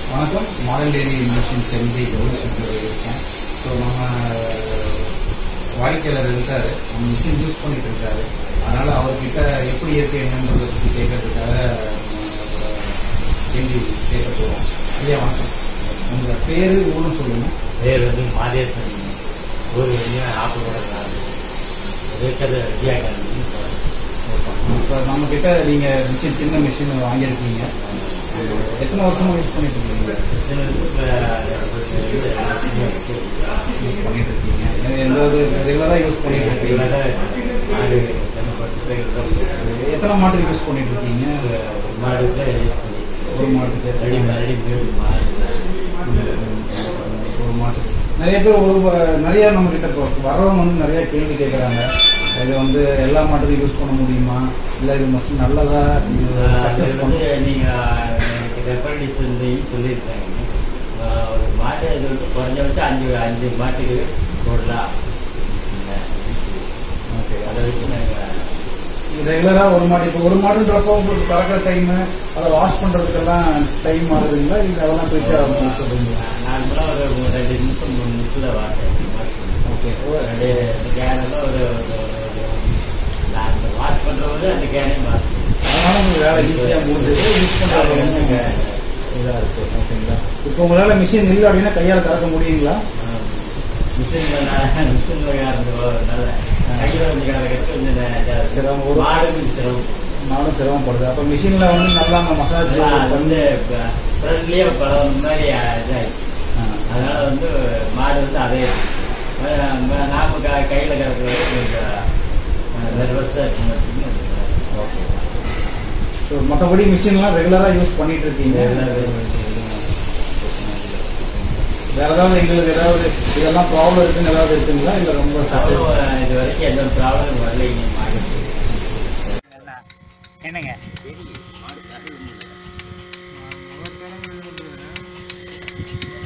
வணக்கம் model dairy machines MD government இருக்கேன் so நம்ம வாடிக்கையாளர் இருக்காரு நம்ம மிஷின் யூஸ் பண்ணிட்டு இருக்காரு அதனால அவர்கிட்ட எப்படி இருக்கு என்னன்றதை பற்றி கேட்கறதுக்காக எம்டி கேட்க போகிறோம் ஐயா வணக்கம் உங்கள் பேர் ஊரும் சொல்லுங்க பேர் வந்து மாதேசன் ஊர் வந்து ஆப்போட இருக்கிறது விஜயகாந்த் இப்போ நம்ம கிட்ட நீங்கள் மிஷின் சின்ன மிஷின் வாங்கியிருக்கீங்க எத்தனை வருஷமா யூஸ் பண்ணிட்டு இருக்கீங்க யூஸ் பண்ணிட்டு இருக்கீங்க எதாவது ரெகுலராக யூஸ் பண்ணிட்டு இருக்கீங்க எத்தனை மாட்டுக்கு யூஸ் பண்ணிட்டு இருக்கீங்க ஒரு மாட்டுக்கு ஒரு மாட்டுக்கு நிறைய பேர் ஒரு வ- நிறைய நம்ம கிட்ட இப்போ வரவங்க வந்து நிறைய கேள்வி கேட்குறாங்க இது வந்து எல்லா மாட்டுக்கும் யூஸ் பண்ண முடியுமா இல்லை இது மஸ்ட் நல்லதா சக்ஸஸ் பண்ண சொல்லியிருக்காங்க ஒரு மாட்டு இது வந்து குறைஞ்சபட்சம் அஞ்சு அஞ்சு மாட்டுக்கு போடலாம் ஓகே அதை வச்சு நாங்கள் ரெகுலராக ஒரு மாடு இப்போ ஒரு மாடுன்றப்போ உங்களுக்கு கறக்கிற டைமு அதை வாஷ் பண்ணுறதுக்கெல்லாம் டைம் ஆகுதுங்களா இல்லை அதெல்லாம் போயிட்டு சொல்லுங்களா நார்மலாக ஒரு ரெண்டு நிமிஷம் மூணு நிமிஷத்தில் வாட்டேன் ஓகே ரெண்டு கேனெல்லாம் ஒரு நான் அந்த வாஷ் பண்ணுறவங்க அந்த கேனையும் வாஷ் அதனால உங்களுக்கு வேலை ஈஸியாக முடிஞ்சது யூஸ் பண்ணுறது இதாக இருக்குது ஓகேங்களா இப்போ உங்களால் மிஷின் இல்லை அப்படின்னா கையால் கறக்க முடியுங்களா மிஷின் மிஷின் இருந்ததுனால கையில் வந்து கறக்கிறது கொஞ்சம் நே- சிரமம் ஒரு- மாடு கொஞ்சம் சிரமம் நானும் சிரமப்படுது அப்போ மிஷினில் வந்து நல்லா மசாஜ் ஆனா அது வந்து ஃப்ரெண்ட்லியே பழம் மாதிரி இதாகிடுச்சு அதனால வந்து மாடு வந்து அதே அஹ் நாம க கையில் கறக்கிறது கொஞ்சம் நர்வஸாக இருக்கு ஓகே ஸோ மற்றபடி மிஷின்லாம் ரெகுலராக யூஸ் பண்ணிட்டு இருக்கீங்க வேற ஏதாவது எங்களுக்கு ஏதாவது இதெல்லாம் ப்ராப்ளம் இருக்குன்னு ஏதாவது இருக்குங்களா இல்லை ரொம்ப சப்போர்ட் அவ்வளோ இது வரைக்கும் எந்த ப்ராப்ளம் வரலைங்க மாடு என்னங்க மாடு